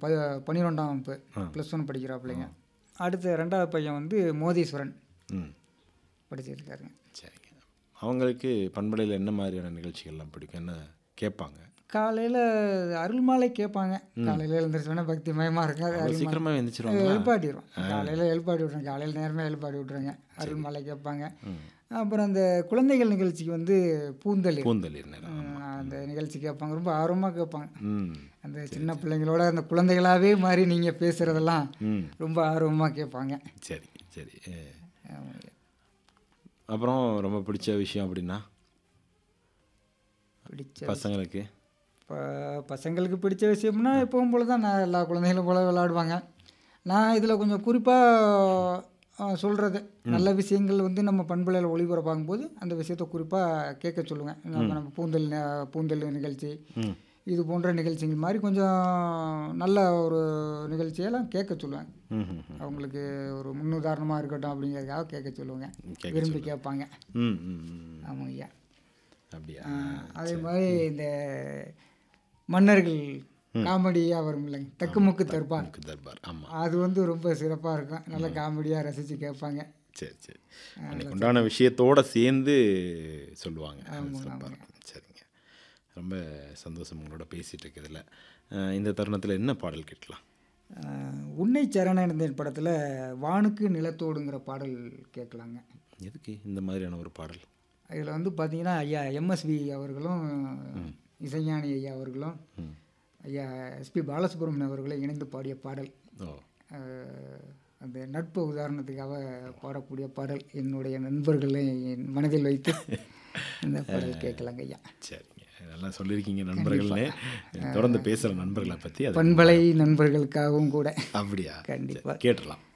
ப பன்னிரெண்டாம் வகுப்பு ப்ளஸ் ஒன் படிக்கிறாப்புலைங்க அடுத்த ரெண்டாவது பையன் வந்து மோதீஸ்வரன் ம் படிச்சிருக்காருங்க சரிங்க அவங்களுக்கு பண்பலையில் என்ன மாதிரியான நிகழ்ச்சிகள்லாம் பிடிக்கும் என்ன கேட்பாங்க காலையில் அருள்மாலை கேட்பாங்க காலையில் எழுந்திரிச்சோன்னே பக்தி மயமாக இருக்காது அவ்வளோ சீக்கிரமாக எழுந்திரிச்சிருவாங்க எழுப்பாட்டிடுவோம் காலையில் எழுப்பாட்டி விட்றேன் காலையில் நேரமே எழுப்பாட்டி விட்ருங்க அருள்மாலை கேட்பாங்க அப்புறம் அந்த குழந்தைகள் நிகழ்ச்சிக்கு வந்து பூந்தளிர் பூந்தளிர் நேரம் ம், அந்த நிகழ்ச்சி கேட்பாங்க ரொம்ப ஆர்வமாக கேட்பாங்க ம் அந்த சின்ன பிள்ளைங்களோட அந்த குழந்தைகளாகவே மாதிரி நீங்கள் பேசுகிறதெல்லாம் ம் ரொம்ப ஆர்வமாக கேட்பாங்க சரி சரி ஏ. ஆமாங்க. அப்புறம் ரொம்ப பிடிச்ச விஷயம் அப்படின்னா பிடிச்ச பசங்களுக்கு இப்போ பசங்களுக்கு பிடிச்ச விஷயம்னா எப்பவும் போல தான் நான் எல்லா குழந்தைகளும் போல விளையாடுவாங்க நான் இதில் கொஞ்சம் குறிப்பாக சொல்கிறது நல்ல விஷயங்கள் வந்து நம்ம பண்பலையில் ஒளிபரப்பாகும் போது அந்த விஷயத்தை குறிப்பாக கேட்க சொல்லுவேன் நம்ம நம்ம பூந்தல் ந- பூந்தல் நிகழ்ச்சி ம் இது போன்ற நிகழ்ச்சிகள் மாதிரி கொஞ்சம் நல்ல ஒரு நிகழ்ச்சியெல்லாம் கேட்க சொல்லுவேன் ம் ம் ம். அவங்களுக்கு ஒரு முன்னுதாரணமாக இருக்கட்டும் அப்படிங்கிறதுக்காக கேட்க சொல்லுவேங்க கேட்க விரும்பி கேட்பாங்க ம் ம் ம். ஆமாங்க ஐயா அப்படியா அதே மாதிரி இந்த மன்னர்கள் காமெடியாக வரும் இல்லைங்க தக்குமுக்கு தர்பார் நமக்கு தர்பார் ஆமாம் அது வந்து ரொம்ப சிறப்பாக இருக்கும் நல்ல காமெடியாக ரசித்து கேட்பாங்க சரி சரி அன்னைக்கு உண்டான விஷயத்தோட சேர்ந்து சொல்லுவாங்க அது சிறப்பா இருக்கும். சரிங்க ரொம்ப சந்தோஷம் உங்களோட பேசிகிட்டு இருக்கிறதுல அஹ் இந்த தருணத்தில் என்ன பாடல் கேட்கலாம் அஹ், உன்னை சரணடைந்தேன் படத்தில் வானுக்கு நிலத்தோடுங்கிற பாடல் கேட்கலாங்க எதுக்கு இந்த மாதிரியான ஒரு பாடல் இதில் வந்து பார்த்தீங்கன்னா ஐயா எம்எஸ்வி அவர்களும் இசைஞானி ஐயா அவர்களும் ஐயா எஸ்பி பாலசுப்ரமணியம் அவர்களும் இணைந்து பாடிய பாடல் ஓ அஹ், அந்த நட்பு உதாரணத்துக்காக பாடக்கூடிய பாடல் என்னுடைய நண்பர்களை என் மனதில் வைத்து இந்த பாடல் கேட்கலாங்க ஐயா சரிங்க நல்லா சொல்லியிருக்கீங்க நண்பர்கள்னே தொடர்ந்து பேசுகிற நண்பர்களை பற்றி அது பண்பலை நண்பர்களுக்காகவும் கூட அப்படியா கண்டிப்பாக கேட்டுடலாம்